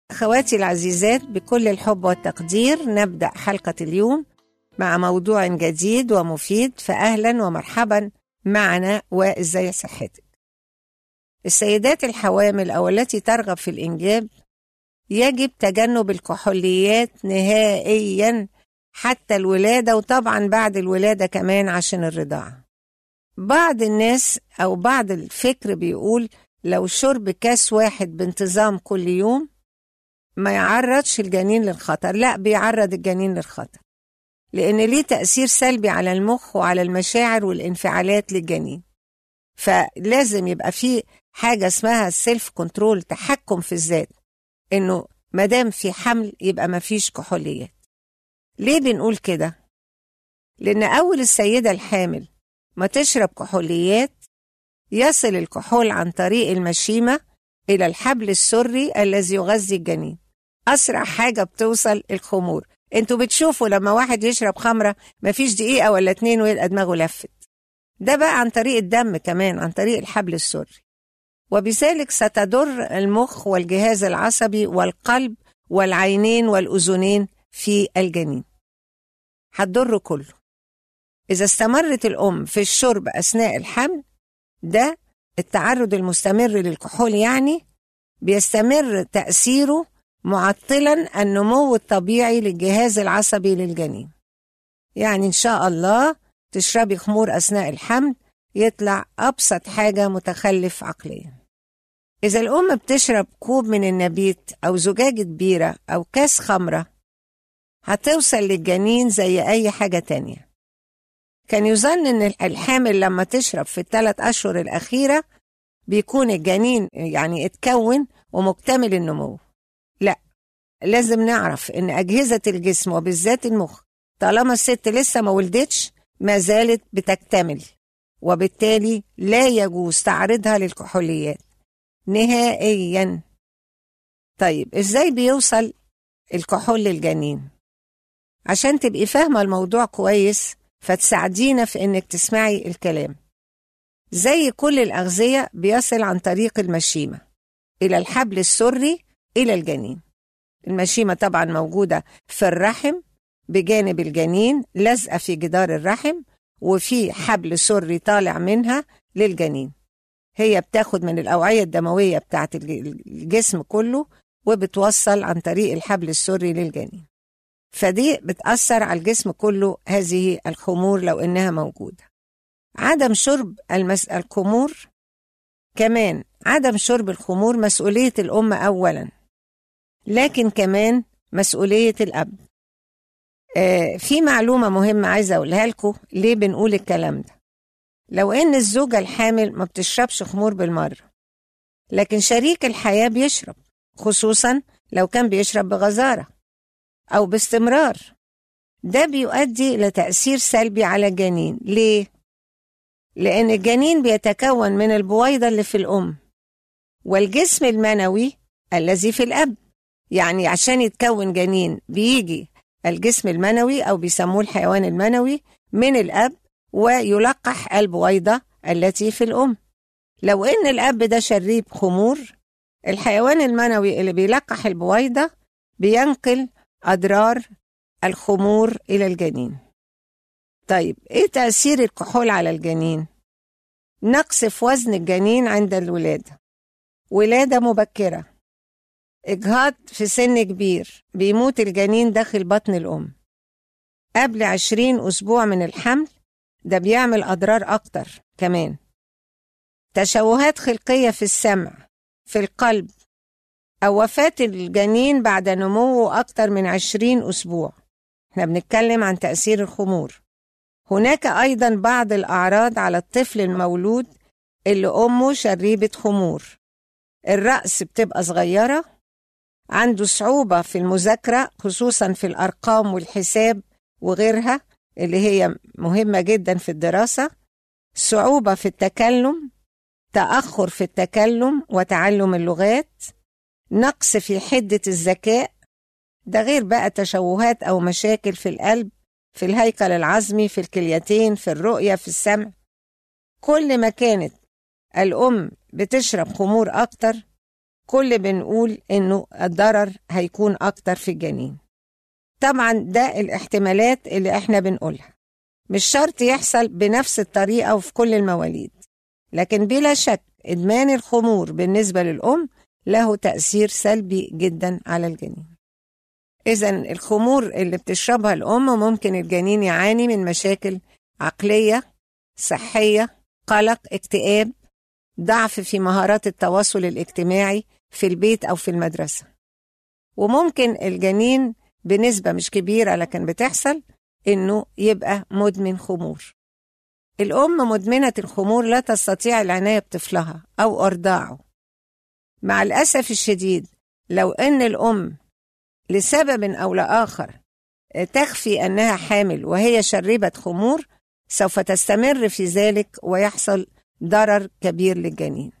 أخواتي العزيزات بكل الحب والتقدير نبدأ حلقة اليوم مع موضوع جديد ومفيد فأهلا ومرحبا معنا وإزاي صحتك السيدات الحوامل أو التي ترغب في الإنجاب يجب تجنب الكحوليات نهائيا حتى الولادة وطبعا بعد الولادة كمان عشان الرضاعة بعض الناس أو بعض الفكر بيقول لو شرب كاس واحد بانتظام كل يوم ما يعرضش الجنين للخطر لا بيعرض الجنين للخطر لأن ليه تأثير سلبي على المخ وعلى المشاعر والانفعالات للجنين فلازم يبقى في حاجة اسمها السيلف كنترول تحكم في الذات إنه مادام في حمل يبقى ما فيش كحوليات ليه بنقول كده؟ لأن أول السيدة الحامل ما تشرب كحوليات يصل الكحول عن طريق المشيمة إلى الحبل السري الذي يغذي الجنين أسرع حاجة بتوصل الخمور انتوا بتشوفوا لما واحد يشرب خمرة مفيش دقيقة ولا اتنين ويلقى دماغه لفت ده بقى عن طريق الدم كمان عن طريق الحبل السري وبذلك ستضر المخ والجهاز العصبي والقلب والعينين والأذنين في الجنين هتضر كله إذا استمرت الأم في الشرب أثناء الحمل ده التعرض المستمر للكحول يعني بيستمر تأثيره معطلا النمو الطبيعي للجهاز العصبي للجنين يعني إن شاء الله تشربي خمور أثناء الحمل يطلع أبسط حاجة متخلف عقليا إذا الأم بتشرب كوب من النبيت أو زجاجة بيرة أو كاس خمرة هتوصل للجنين زي أي حاجة تانية كان يظن إن الحامل لما تشرب في الثلاث أشهر الأخيرة بيكون الجنين يعني اتكون ومكتمل النمو لا لازم نعرف إن أجهزة الجسم وبالذات المخ طالما الست لسه ما ولدتش ما زالت بتكتمل وبالتالي لا يجوز تعرضها للكحوليات نهائيا طيب ازاي بيوصل الكحول للجنين عشان تبقي فاهمة الموضوع كويس فتساعدينا في انك تسمعي الكلام زي كل الأغذية بيصل عن طريق المشيمة إلى الحبل السري إلى الجنين المشيمة طبعا موجودة في الرحم بجانب الجنين لازقة في جدار الرحم وفي حبل سري طالع منها للجنين هي بتاخد من الأوعية الدموية بتاعت الجسم كله وبتوصل عن طريق الحبل السري للجنين فدي بتأثر على الجسم كله هذه الخمور لو إنها موجودة عدم شرب المس... الخمور كمان عدم شرب الخمور مسؤولية الأم أولا لكن كمان مسؤولية الأب آه في معلومة مهمة عايزة أقولها لكم ليه بنقول الكلام ده لو إن الزوجة الحامل ما بتشربش خمور بالمرة لكن شريك الحياة بيشرب خصوصا لو كان بيشرب بغزارة أو باستمرار ده بيؤدي لتأثير سلبي على الجنين ليه؟ لأن الجنين بيتكون من البويضة اللي في الأم والجسم المنوي الذي في الأب يعني عشان يتكون جنين بيجي الجسم المنوي أو بيسموه الحيوان المنوي من الأب ويلقح البويضة التي في الأم لو إن الأب ده شريب خمور الحيوان المنوي اللي بيلقح البويضة بينقل أضرار الخمور إلى الجنين طيب إيه تأثير الكحول على الجنين؟ نقص في وزن الجنين عند الولادة ولادة مبكرة إجهاض في سن كبير بيموت الجنين داخل بطن الأم قبل عشرين أسبوع من الحمل ده بيعمل أضرار أكتر كمان تشوهات خلقية في السمع في القلب أو وفاة الجنين بعد نموه أكتر من عشرين أسبوع احنا بنتكلم عن تأثير الخمور هناك أيضا بعض الأعراض على الطفل المولود اللي أمه شريبة خمور الرأس بتبقى صغيرة عنده صعوبة في المذاكرة خصوصا في الأرقام والحساب وغيرها اللي هي مهمة جدا في الدراسة صعوبة في التكلم تأخر في التكلم وتعلم اللغات نقص في حدة الذكاء ده غير بقى تشوهات أو مشاكل في القلب في الهيكل العظمي في الكليتين في الرؤية في السمع كل ما كانت الأم بتشرب خمور أكتر كل بنقول إنه الضرر هيكون أكتر في الجنين طبعا ده الاحتمالات اللي احنا بنقولها مش شرط يحصل بنفس الطريقة وفي كل المواليد لكن بلا شك إدمان الخمور بالنسبة للأم له تأثير سلبي جدا على الجنين إذا الخمور اللي بتشربها الأم ممكن الجنين يعاني من مشاكل عقلية صحية قلق اكتئاب ضعف في مهارات التواصل الاجتماعي في البيت أو في المدرسة وممكن الجنين بنسبة مش كبيرة لكن بتحصل إنه يبقى مدمن خمور الأم مدمنة الخمور لا تستطيع العناية بطفلها أو إرضاعه مع الأسف الشديد لو أن الأم لسبب أو لآخر تخفي أنها حامل وهي شربت خمور سوف تستمر في ذلك ويحصل ضرر كبير للجنين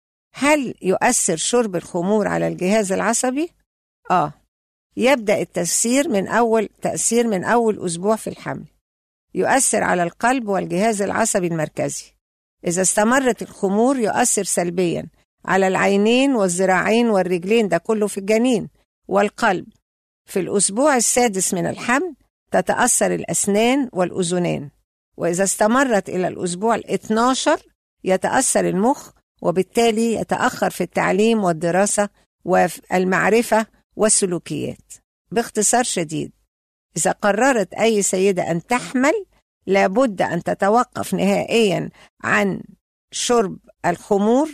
هل يؤثر شرب الخمور على الجهاز العصبي؟ آه يبدأ التأثير من أول تأثير من أول أسبوع في الحمل يؤثر على القلب والجهاز العصبي المركزي إذا استمرت الخمور يؤثر سلبيا على العينين والذراعين والرجلين ده كله في الجنين والقلب في الأسبوع السادس من الحمل تتأثر الأسنان والأذنان وإذا استمرت إلى الأسبوع الاثناشر يتأثر المخ وبالتالي يتأخر في التعليم والدراسة والمعرفة والسلوكيات باختصار شديد إذا قررت أي سيدة أن تحمل لابد أن تتوقف نهائيا عن شرب الخمور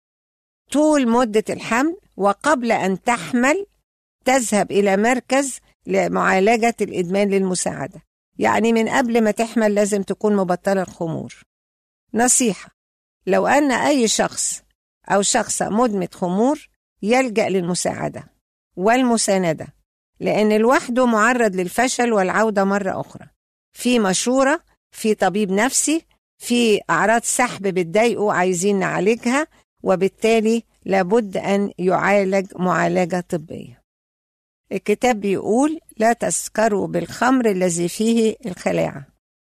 طول مدة الحمل وقبل أن تحمل تذهب إلى مركز لمعالجة الإدمان للمساعدة يعني من قبل ما تحمل لازم تكون مبطلة الخمور نصيحة لو أن أي شخص أو شخصة مدمن خمور يلجأ للمساعدة والمساندة لأن لوحده معرض للفشل والعودة مرة أخرى في مشورة في طبيب نفسي في أعراض سحب بتضايقه عايزين نعالجها وبالتالي لابد أن يعالج معالجة طبية الكتاب بيقول لا تسكروا بالخمر الذي فيه الخلاعة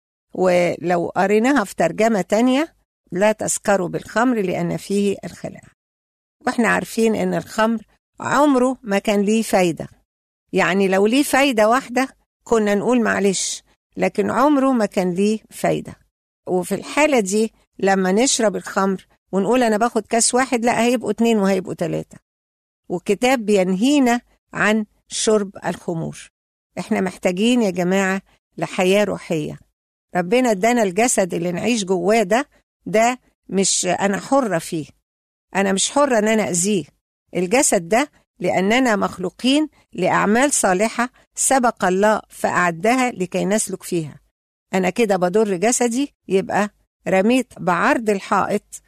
ولو قريناها في ترجمة تانية لا تسكروا بالخمر لأن فيه الخلاعة واحنا عارفين ان الخمر عمره ما كان ليه فايدة يعني لو ليه فايدة واحدة كنا نقول معلش لكن عمره ما كان ليه فايدة وفي الحالة دي لما نشرب الخمر ونقول أنا باخد كاس واحد لا هيبقوا اتنين وهيبقوا تلاتة والكتاب بينهينا عن شرب الخمور احنا محتاجين يا جماعة لحياة روحية ربنا ادانا الجسد اللي نعيش جواه ده ده مش أنا حرة فيه أنا مش حرة إن أنا أذيه الجسد ده لأننا مخلوقين لأعمال صالحة سبق الله فأعدها لكي نسلك فيها أنا كده بضر جسدي يبقى رميت بعرض الحائط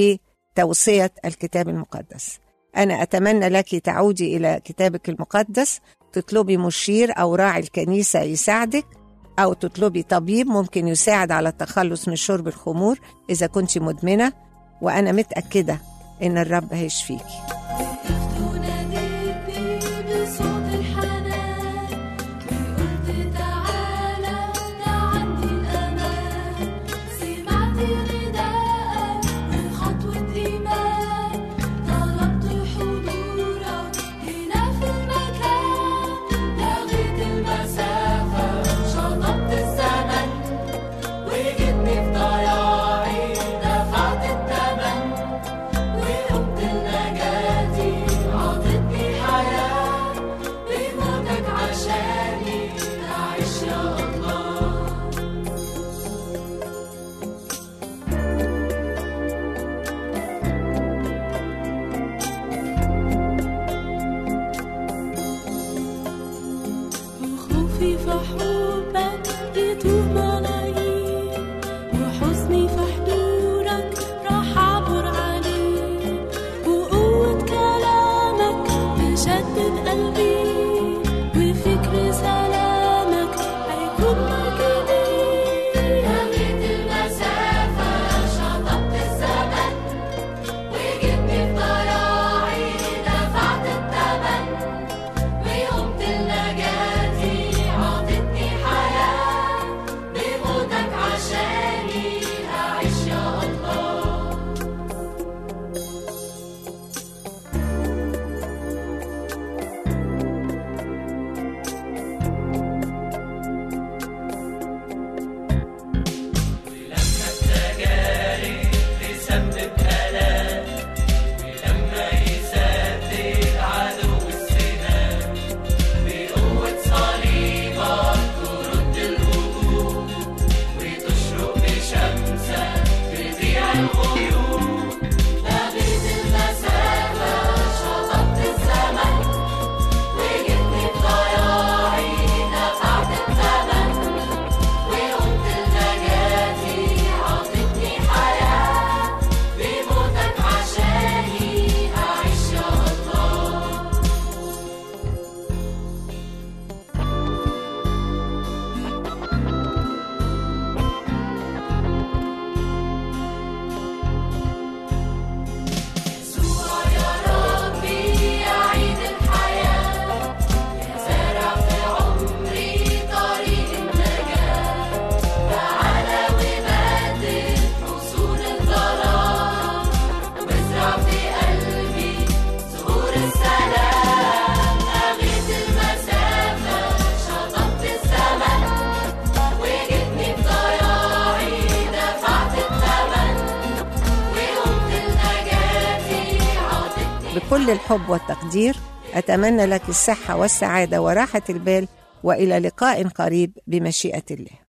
بتوصية الكتاب المقدس أنا أتمنى لك تعودي إلى كتابك المقدس تطلبي مشير أو راعي الكنيسة يساعدك أو تطلبي طبيب ممكن يساعد على التخلص من شرب الخمور إذا كنت مدمنة وأنا متأكدة إن الرب هيشفيكي تناديني بصوت الحنان وقلت تعالى ده عندي الأمان سمعت نداءك وخطوة إيمان طلبت حضورك هنا في المكان لغيت المسافة شطبت الزمن وجيتني في ضياعي دفعت الثمن وقمت لنجاتي عطتني حياة بموتك عشاني أعيش يا الله وخوفي في حبك يتوه ملايين وحزني في حضورك راح أعبر عليه وقوة كلامك تشدد قلبي وفكر سلامك هيكون مجدي لغيت المسافة شطبت الزمن وجبني في ضياعي دفعت الثمن وقمت لنجاتي عطتني حياة بموتك عشاني أعيش يا الله بكل الحب والتقدير أتمنى لك الصحة والسعادة وراحة البال وإلى لقاء قريب بمشيئة الله